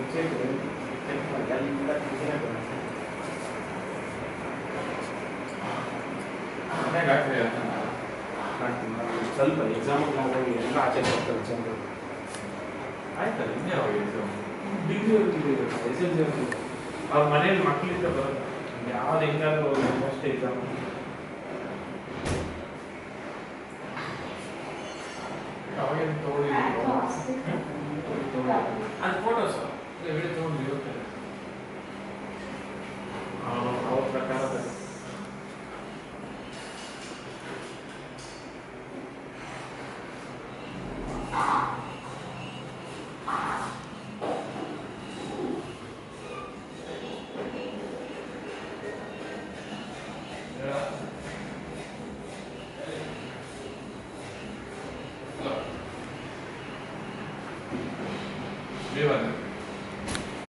Check check ಮಾಡಿ ಅಲ್ಲಿಂದ clear ಮನೆಗೆ ಹಾಕ್ರಿ ಮಾಡ್ತೀನಿ ನಾನು ಸ್ವಲ್ಪ ಎಕ್ಸಾಮಿಗೆ ನಾವು ಹೋಗಿ ಎಲ್ಲ ಆಚೆ ಬರ್ತಾರೆ ಜನರು ಆಯ್ತಲ್ಲ ಇನ್ನೇ ಅವಾಗ ಎಕ್ಸಾಮ್ ಡಿಗ್ರಿ ಅವ್ರಿಗೆ ಎಸ್ ಎಲ್ ಸಿ ಅವ್ರಿಗೆ ಅವ್ರ ಮನೇಲಿ ಮಕ್ಕಳಿಂದ ಬರೋದು ಯಾವ್ದು ಹೆಂಗಾದ್ರೂ ಫಸ್ಟ್ ಎಕ್ಸಾಮ್ ಅವಾಗೇನು ತಗೊಳ್ಳಿ ಅದು ಫೋಟೋಸ್ ವಿಡಿಯೋ ತೊಗೊಂಡು ಇರುತ್ತೆ ಅವ್ರ ಪ್ರಕಾರ ಬೇಕು. ನೀವನ್ನ